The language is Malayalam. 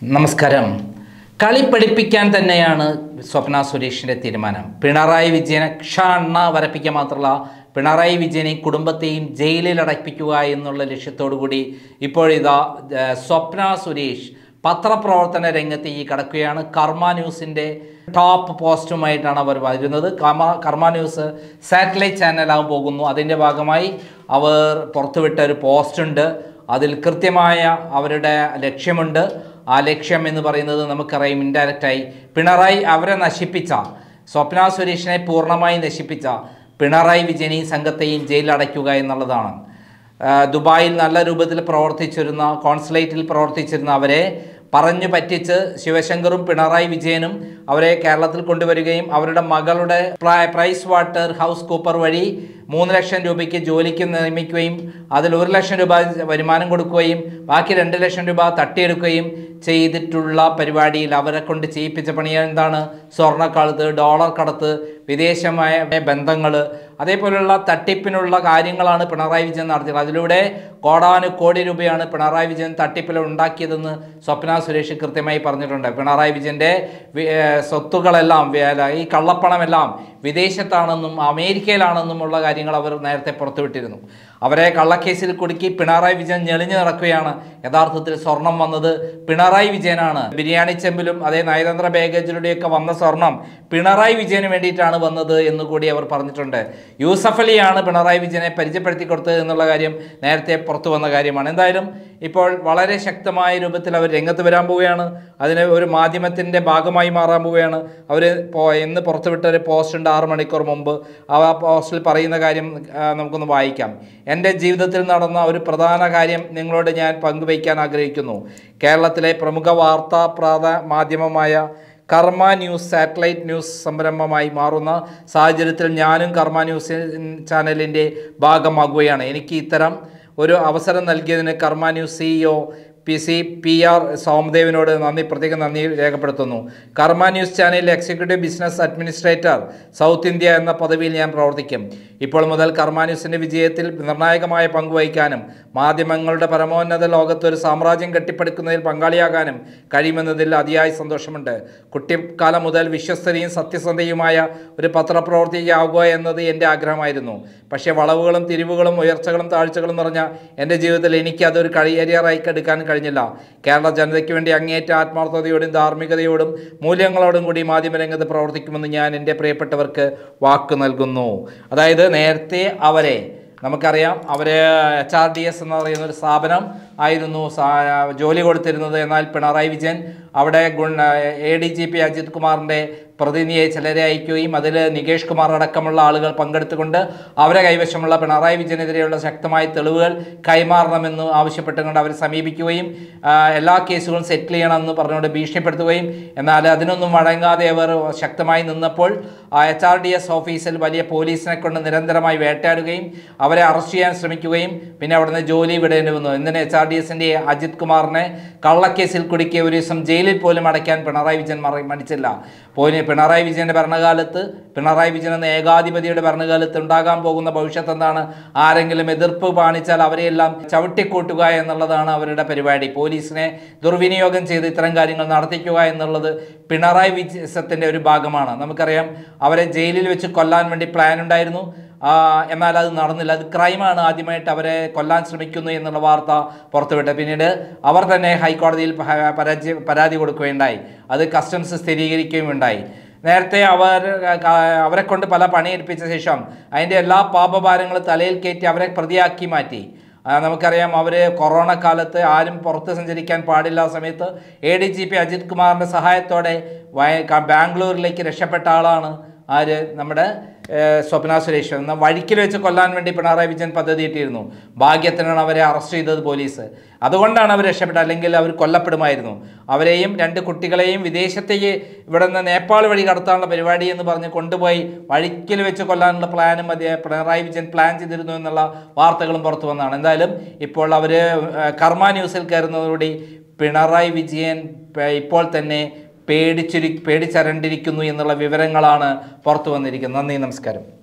നമസ്കാരം കളി പഠിപ്പിക്കാൻ തന്നെയാണ് സ്വപ്ന സുരേഷിൻ്റെ തീരുമാനം പിണറായി വിജയനെ ക്ഷണ്ണ വരപ്പിക്കുക മാത്രമല്ല പിണറായി വിജയനെയും കുടുംബത്തെയും ജയിലിൽ അടപ്പിക്കുക എന്നുള്ള ലക്ഷ്യത്തോടു കൂടി ഇപ്പോഴിതാ ഏഹ്, സ്വപ്ന സുരേഷ് പത്രപ്രവർത്തന രംഗത്ത് ഈ കടക്കുകയാണ് കർമ്മ ന്യൂസിൻ്റെ ടോപ്പ് പോസ്റ്റുമായിട്ടാണ് അവർ വരുന്നത് കർമ്മ കർമ്മ ന്യൂസ് സാറ്റലൈറ്റ് ചാനലാകാൻ പോകുന്നു അതിൻ്റെ ഭാഗമായി അവർ പുറത്തുവിട്ട ഒരു പോസ്റ്റുണ്ട് അതിൽ കൃത്യമായ അവരുടെ ലക്ഷ്യമുണ്ട് ആ ലക്ഷ്യം എന്ന് പറയുന്നത് നമുക്കറിയാം ഇൻഡയറക്റ്റായി പിണറായി അവരെ നശിപ്പിച്ച സ്വപ്ന സുരേഷിനെ പൂർണ്ണമായി നശിപ്പിച്ച പിണറായി വിജയനെയും സംഘത്തെയും ജയിലിൽ അടയ്ക്കുക എന്നുള്ളതാണ് ആ, ദുബായിൽ നല്ല രൂപത്തിൽ പ്രവർത്തിച്ചിരുന്ന കോൺസുലേറ്റിൽ പ്രവർത്തിച്ചിരുന്ന അവരെ പറഞ്ഞു പറ്റിച്ച് ശിവശങ്കറും പിണറായി വിജയനും അവരെ കേരളത്തിൽ കൊണ്ടുവരികയും അവരുടെ മകളുടെ പ്ര- പ്രൈസ് വാട്ടർ ഹൗസ് കൂപ്പർ വഴി മൂന്ന് ലക്ഷം രൂപയ്ക്ക് ജോലിക്ക് നിയമിക്കുകയും അതിൽ ഒരു ലക്ഷം രൂപ വരുമാനം കൊടുക്കുകയും ബാക്കി രണ്ട് ലക്ഷം രൂപ തട്ടിയെടുക്കുകയും ചെയ്തിട്ടുള്ള പരിപാടിയിൽ അവരെ കൊണ്ട് ചെയ്യിപ്പിച്ച പണി എന്താണ് സ്വർണ്ണക്കടത്ത് ഡോളർ കടത്ത് വിദേശമായ ബന്ധങ്ങൾ അതേപോലെയുള്ള തട്ടിപ്പിനുള്ള കാര്യങ്ങളാണ് പിണറായി വിജയൻ നടത്തിയത് അതിലൂടെ കോടാനു കോടി രൂപയാണ് പിണറായി വിജയൻ തട്ടിപ്പിൽ ഉണ്ടാക്കിയതെന്ന് സ്വപ്ന സുരേഷ് കൃത്യമായി പറഞ്ഞിട്ടുണ്ട് പിണറായി വിജയൻ്റെ വി- ഏർ സ്വത്തുക്കളെല്ലാം വി- അല്ല, ഈ കള്ളപ്പണമെല്ലാം വിദേശത്താണെന്നും അമേരിക്കയിലാണെന്നും ഉള്ള കാര്യങ്ങൾ അവർ നേരത്തെ പുറത്തുവിട്ടിരുന്നു അവരെ കള്ളക്കേസിൽ കുടുക്കി പിണറായി വിജയൻ ഞെളിഞ്ഞു നടക്കുകയാണ് യഥാർത്ഥത്തിൽ സ്വർണം വന്നത് പിണറായി വിജയനാണ് ബിരിയാണി ചെമ്പിലും അതേ നയതന്ത്ര ബാഗേജിലൂടെയൊക്കെ വന്ന സ്വർണം പിണറായി വിജയന് വേണ്ടിയിട്ടാണ് വന്നത് എന്ന് കൂടി അവർ പറഞ്ഞിട്ടുണ്ട് യൂസഫ് അലിയാണ് പിണറായി വിജയനെ പരിചയപ്പെടുത്തി കൊടുത്തത് എന്നുള്ള കാര്യം നേരത്തെ പുറത്തു വന്ന കാര്യമാണ് എന്തായാലും ഇപ്പോൾ വളരെ ശക്തമായ രൂപത്തിൽ അവർ രംഗത്ത് വരാൻ പോവുകയാണ് അതിന് ഒരു മാധ്യമത്തിൻ്റെ ഭാഗമായി മാറാൻ പോവുകയാണ് അവർ ഇന്ന് പുറത്തുവിട്ട ഒരു പോസ്റ്റ് ഉണ്ട് ആറ് മണിക്കൂർ മുമ്പ് ആ പോസ്റ്റിൽ പറയുന്ന കാര്യം ആ, നമുക്കൊന്ന് വായിക്കാം എൻ്റെ ജീവിതത്തിൽ നടന്ന ഒരു പ്രധാന കാര്യം നിങ്ങളോട് ഞാൻ പങ്കുവയ്ക്കാൻ ആഗ്രഹിക്കുന്നു കേരളത്തിലെ പ്രമുഖ വാർത്താ പ്രാധ മാധ്യമമായ കർമ്മ ന്യൂസ് സാറ്റലൈറ്റ് ന്യൂസ് സംരംഭമായി മാറുന്ന സാഹചര്യത്തിൽ ഞാനും കർമ്മ ന്യൂസ് ചാനലിൻ്റെ ഭാഗമാകുകയാണ് എനിക്ക് ഇത്തരം ഒരു അവസരം നൽകിയതിന് Karma News CEO P C P R സോമദേവിനോട് നന്ദി പ്രത്യേകം നന്ദി രേഖപ്പെടുത്തുന്നു കർമ്മ ന്യൂസ് ചാനലിലെ executive business administrator South India എന്ന പദവിയിൽ ഞാൻ പ്രവർത്തിക്കും ഇപ്പോൾ മുതൽ കർമ്മ ന്യൂസിൻ്റെ വിജയത്തിൽ നിർണായകമായ പങ്ക് വഹിക്കാനും മാധ്യമങ്ങളുടെ പരമോന്നത ലോകത്ത് ഒരു സാമ്രാജ്യം കെട്ടിപ്പടുക്കുന്നതിൽ പങ്കാളിയാകാനും കഴിയുമെന്നതിൽ അതിയായ സന്തോഷമുണ്ട് കുട്ടിക്കാലം മുതൽ വിശ്വസ്തതയും സത്യസന്ധയുമായ ഒരു പത്രപ്രവർത്തകയാവുക എന്നത് എൻ്റെ ആഗ്രഹമായിരുന്നു പക്ഷേ വളവുകളും തിരിവുകളും ഉയർച്ചകളും താഴ്ചകളും നിറഞ്ഞ എൻ്റെ ജീവിതത്തിൽ എനിക്ക് അതൊരു കരിയറായി എടുക്കാൻ കഴിഞ്ഞില്ല കേരള ജനതയ്ക്ക് വേണ്ടി അങ്ങേയറ്റ ആത്മാർത്ഥതയോടും ധാർമ്മികതയോടും മൂല്യങ്ങളോടും കൂടി മാധ്യമരംഗത്ത് പ്രവർത്തിക്കുമെന്ന് ഞാൻ എൻ്റെ പ്രിയപ്പെട്ടവർക്ക് വാക്ക് നൽകുന്നു അതായത് നേരത്തെ അവരെ നമുക്കറിയാം അവർ എച്ച് ആർ ഡി എസ് എന്ന് പറയുന്ന ഒരു സ്ഥാപനം ആയിരുന്നു സാ- ജോലി കൊടുത്തിരുന്നത് എന്നാൽ പിണറായി വിജയൻ അവിടെ ഗുൺ A D G P Ajith കുമാറിൻ്റെ പ്രതിനിധിയെ ചിലരെ അയക്കുകയും അതിൽ നികേഷ് കുമാർ അടക്കമുള്ള ആളുകൾ പങ്കെടുത്തുകൊണ്ട് അവരെ കൈവശമുള്ള പിണറായി വിജയനെതിരെയുള്ള ശക്തമായ തെളിവുകൾ കൈമാറണമെന്ന് ആവശ്യപ്പെട്ടുകൊണ്ട് അവരെ സമീപിക്കുകയും ആ, എല്ലാ കേസുകളും സെറ്റിൽ ചെയ്യണമെന്ന് പറഞ്ഞുകൊണ്ട് ഭീഷണിപ്പെടുത്തുകയും എന്നാൽ അതിനൊന്നും വഴങ്ങാതെ അവർ ശക്തമായി നിന്നപ്പോൾ എച്ച് ആർ ഡി എസ് ഓഫീസിൽ വലിയ പോലീസിനെ കൊണ്ട് നിരന്തരമായി വേട്ടയാടുകയും അവരെ അറസ്റ്റ് ചെയ്യാൻ ശ്രമിക്കുകയും പിന്നെ അവിടുന്ന് ജോലി വിടേണ്ടി വന്നു എന്തിന് എച്ച് ആർ ഡി എസിൻ്റെ അജിത് കുമാറിനെ കള്ളക്കേസിൽ കുടുക്കിയ ഒരു ദിവസം ജയിലിൽ പോലും അടയ്ക്കാൻ പിണറായി വിജയൻ മറ- മടിച്ചില്ല പോയി പിണറായി വിജയൻ്റെ ഭരണകാലത്ത് പിണറായി വിജയൻ എന്ന ഏകാധിപതിയുടെ ഭരണകാലത്ത് ഉണ്ടാകാൻ പോകുന്ന ഭവിഷ്യത്ത് എന്താണ് ആരെങ്കിലും എതിർപ്പ് കാണിച്ചാൽ അവരെയെല്ലാം ചവിട്ടിക്കൂട്ടുക എന്നുള്ളതാണ് അവരുടെ പരിപാടി പോലീസിനെ ദുർവിനിയോഗം ചെയ്ത് ഇത്തരം കാര്യങ്ങൾ നടത്തിക്കുക എന്നുള്ളത് പിണറായി വിജയത്തിൻ്റെ ഒരു ഭാഗമാണ് നമുക്കറിയാം അവരെ ജയിലിൽ വെച്ച് കൊല്ലാൻ വേണ്ടി പ്ലാൻ ഉണ്ടായിരുന്നു ആ, എന്നാൽ അത് നടന്നില്ല അത് ക്രൈമാണ് ആദ്യമായിട്ട് അവരെ കൊല്ലാൻ ശ്രമിക്കുന്നു എന്നുള്ള വാർത്ത പുറത്തുവിട്ടത് പിന്നീട് അവർ തന്നെ ഹൈക്കോടതിയിൽ പ- പരാജയ പരാതി കൊടുക്കുകയുണ്ടായി അത് കസ്റ്റംസ് സ്ഥിരീകരിക്കുകയും ഉണ്ടായി നേരത്തെ അവർ ക- അവരെ കൊണ്ട് പല പണിയെടുപ്പിച്ച ശേഷം അതിൻ്റെ എല്ലാ പാപഭാരങ്ങളും തലയിൽ കയറ്റി അവരെ പ്രതിയാക്കി മാറ്റി ആ, നമുക്കറിയാം അവർ കൊറോണ കാലത്ത് ആരും പുറത്ത് സഞ്ചരിക്കാൻ പാടില്ല സമയത്ത് A D G P Ajith കുമാറിൻ്റെ സഹായത്തോടെ വയ ക- ബാംഗ്ലൂരിലേക്ക് രക്ഷപ്പെട്ട ആളാണ് ആര് നമ്മുടെ ഏഹ്, സ്വപ്ന സുരേഷ് എന്ന വഴിക്കിൽ വെച്ച് കൊല്ലാൻ വേണ്ടി പിണറായി വിജയൻ പദ്ധതി ഇട്ടിരുന്നു ഭാഗ്യത്തിനാണ് അവരെ അറസ്റ്റ് ചെയ്തത് പോലീസ് അതുകൊണ്ടാണ് അവർ രക്ഷപ്പെട്ടത് അല്ലെങ്കിൽ അവർ കൊല്ലപ്പെടുമായിരുന്നു അവരെയും രണ്ട് കുട്ടികളെയും വിദേശത്തേക്ക് ഇവിടെ നിന്ന് നേപ്പാൾ വഴി കടത്താനുള്ള പരിപാടി എന്ന് പറഞ്ഞ് കൊണ്ടുപോയി വഴിക്കിൽ വെച്ച് കൊല്ലാനുള്ള പ്ലാനും മതി പിണറായി വിജയൻ പ്ലാൻ ചെയ്തിരുന്നു എന്നുള്ള വാർത്തകളും പുറത്തു വന്നതാണ് എന്തായാലും ഇപ്പോൾ അവർ കർമ്മ ന്യൂസിൽ കയറുന്നതോടുകൂടി പിണറായി വിജയൻ പ- ഇപ്പോൾ തന്നെ പേടിച്ചിരി പേടിച്ചരണ്ടിരിക്കുന്നു എന്നുള്ള വിവരങ്ങളാണ് പുറത്തു വന്നിരിക്കുന്നത് നന്ദി നമസ്കാരം